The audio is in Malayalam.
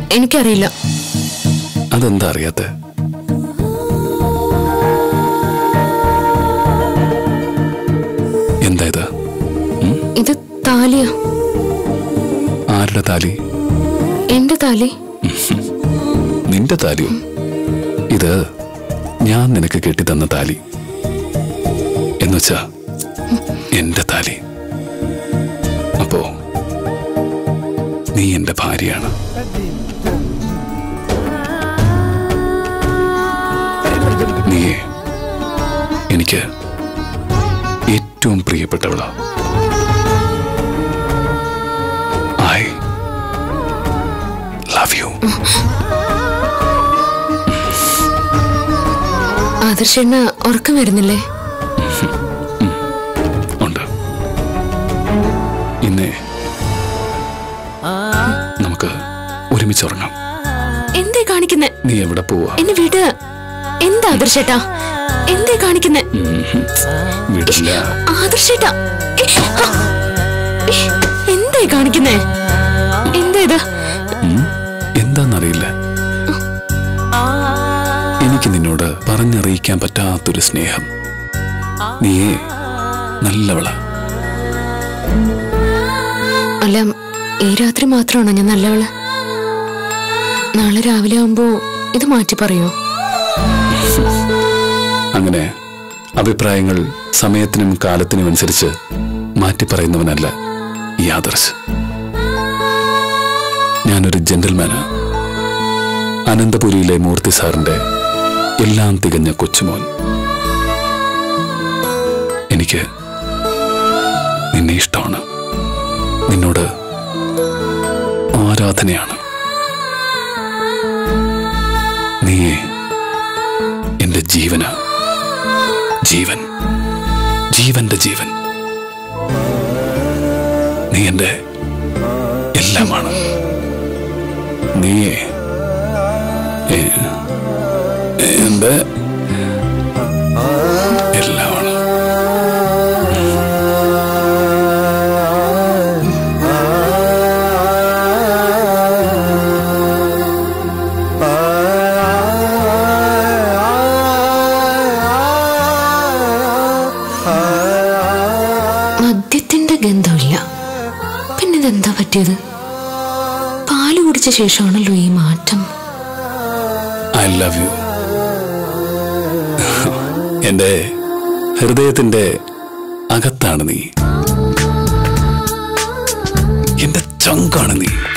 എനിക്കറിയില്ല അതെന്താ അറിയാത്ത എന്താ ഇത് ഇത് താലിയാ ആരുടെ താലി എന്റെ താലി നിന്റെ താലിയോ ഇത് ഞാൻ നിനക്ക് കെട്ടിത്തന്ന താലി എന്നുവച്ചാ എന്റെ താലി അപ്പോ നീ എന്റെ ഭാര്യയാണ് നീയെ എനിക്ക് ഏറ്റവും പ്രിയപ്പെട്ടവളാ ഐ ലവ് യു ആദർശണ്ണ ഉറക്കം വരുന്നില്ലേ ഉണ്ട് ഇന്നേ നമുക്ക് ഒരുമിച്ച് ഉറങ്ങാം എന്തേ കാണിക്കുന്നെ നീ എവിടെ പോവാ എന്നെ വിട് എന്താ ആദർശേട്ടാ എന്തേ കാണിക്കുന്നെ വിടില്ല ആദർശേട്ടാ ഏ, ആ, ഏ, എന്തേ കാണിക്കുന്നെ എന്താ ഇത് എന്താന്നറിയില്ല എനിക്ക് നിന്നോട് പറഞ്ഞറിയിക്കാൻ പറ്റാത്തൊരു സ്നേഹം നീയേ നല്ലവള അല്ല ഈ രാത്രി മാത്രമാണോ ഞാൻ നല്ലവള് നാളെ രാവിലെ ആവുമ്പോ ഇത് മാറ്റി പറയോ അങ്ങനെ അഭിപ്രായങ്ങൾ സമയത്തിനും കാലത്തിനും അനുസരിച്ച് മാറ്റി പറയുന്നവനല്ല ഈ ആദർശ് ഞാനൊരു ജെന്റിൽമാനാ അനന്തപുരിയിലെ മൂർത്തി സാറിന്റെ എല്ലാം തികഞ്ഞ കൊച്ചുമോൻ എനിക്ക് നിന്നെ ഇഷ്ടമാണ് നിന്നോട് ആരാധനയാണ് നീയെ എന്റെ ജീവന ജീവൻ ജീവന്റെ ജീവൻ നീ എന്റെ എല്ലാമാണ് നീയെ എ- എന്റെ എല്ലാമാണ് മദ്യത്തിന്റെ ഗന്ധമില്ല പിന്നെ ഇതെന്താ പറ്റിയത് പാല് കുടിച്ച ശേഷമാണല്ലോ ഈ മാറ്റം ഐ ലവ് യു എന്റെ ഹൃദയത്തിന്റെ അകത്താണ് നീ എന്റെ ചങ്കാണ് നീ